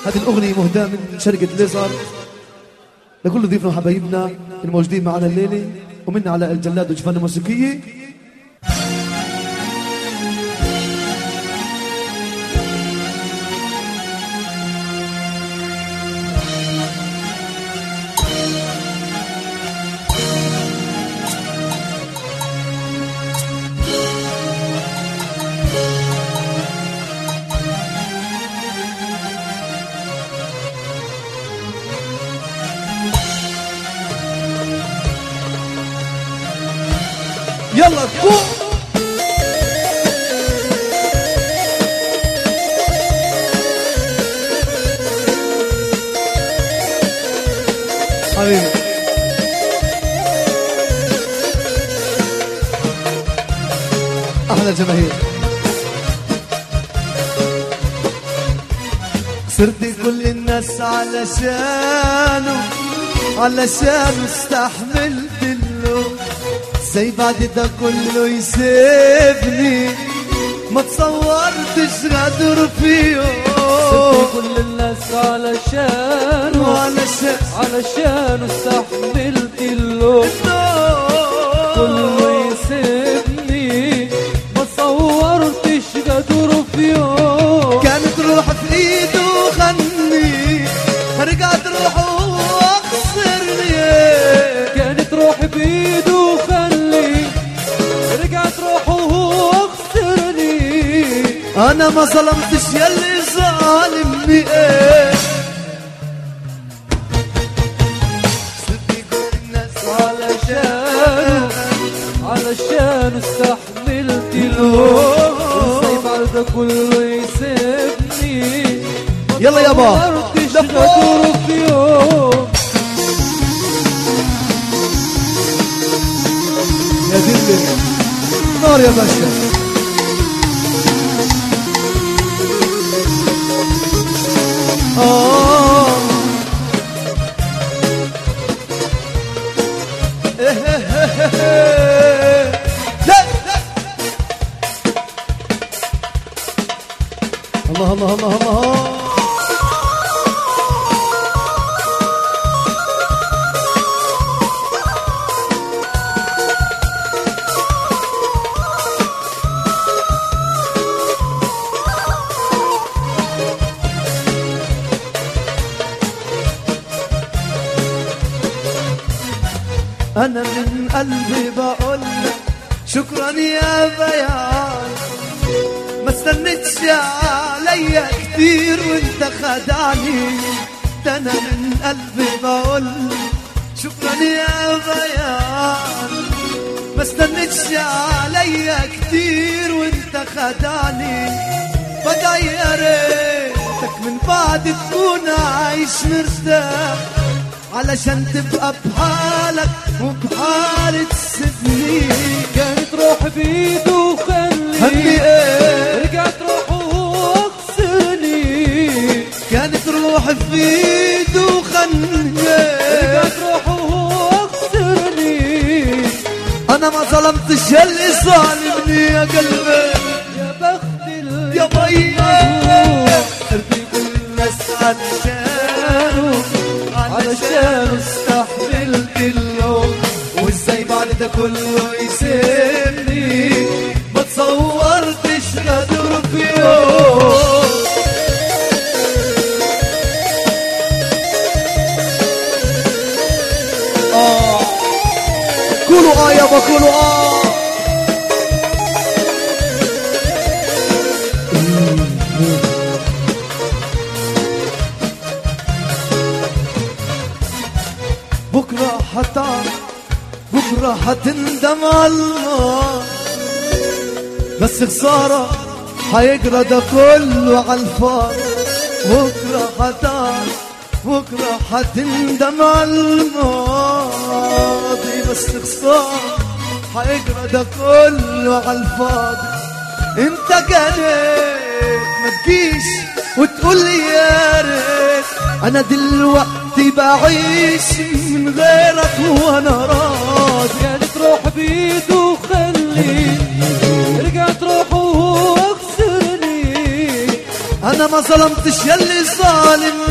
هذه الأغنية مهداة من شركة ليزر لكل ضيوفنا وحبايبنا الموجودين معنا الليلة ومنا على الجلاد وجفان الموسيقية يلا فوق حبيبي احلى جماهير صرت كل الناس علشانه علشانه استحملت له زي بعد ده كله يسيبني ما تصورتش غدر فيه كل الناس علشانه علشان علشانه استحملت له كله يسيبني ما صورتش قدره في يوم كانت روح في ايده وخني رجعت روحه واخسرني كانت روحي بايده وخلي رجعت روحه واخسرني انا ما ظلمتش يلي ظالمني ايه صدق كل الناس علشانه علشان استحملت له ازاي بعد كله يسيبني ما يلا يابا. صورتش لفوق. غدره في يوم يا دلي نار يا باشا آه. لا لا. الله الله الله الله انا من قلبي بقول لك شكرا يا بيان ما استنيتش عليا كتير وانت خدعني ده انا من قلبي بقول لك شكرا يا بيان ما استنيتش عليا كتير وانت خدعني بدعي يا ريتك من بعد تكون عايش مرتاح علشان تبقى بحالك وبحالة تسيبني كانت روحي بايده همي وخلي ايه رجعت روحه واخسرني كانت روحي في ايده وخني رجعت روحه واخسرني انا ما ظلمتش اللي ظالمني يا قلبي يا بخت اللي يا بيي مظلوم. قلبي كل الناس علشانه علشانه استحملت اللوم وازاي بعد ده كله يسيبني ما تصورتش غدر في يوم آه قولوا اه يابا قولوا اه بكرة حتعرف بكرة حتندم على الله بس خسارة حيجرى ده كله على الفاضي بكرة حتعرف بكرة حتندم على الماضي بس خسارة حيجرى ده كله على الفاضي انت جنيت ما تجيش وتقول لي يا ريت انا دلوقتي بعيش من غيرك وانا راضي كانت روحي بايده وخلي رجعت روحه واخسرني انا انا ما ظلمتش يلي ظالم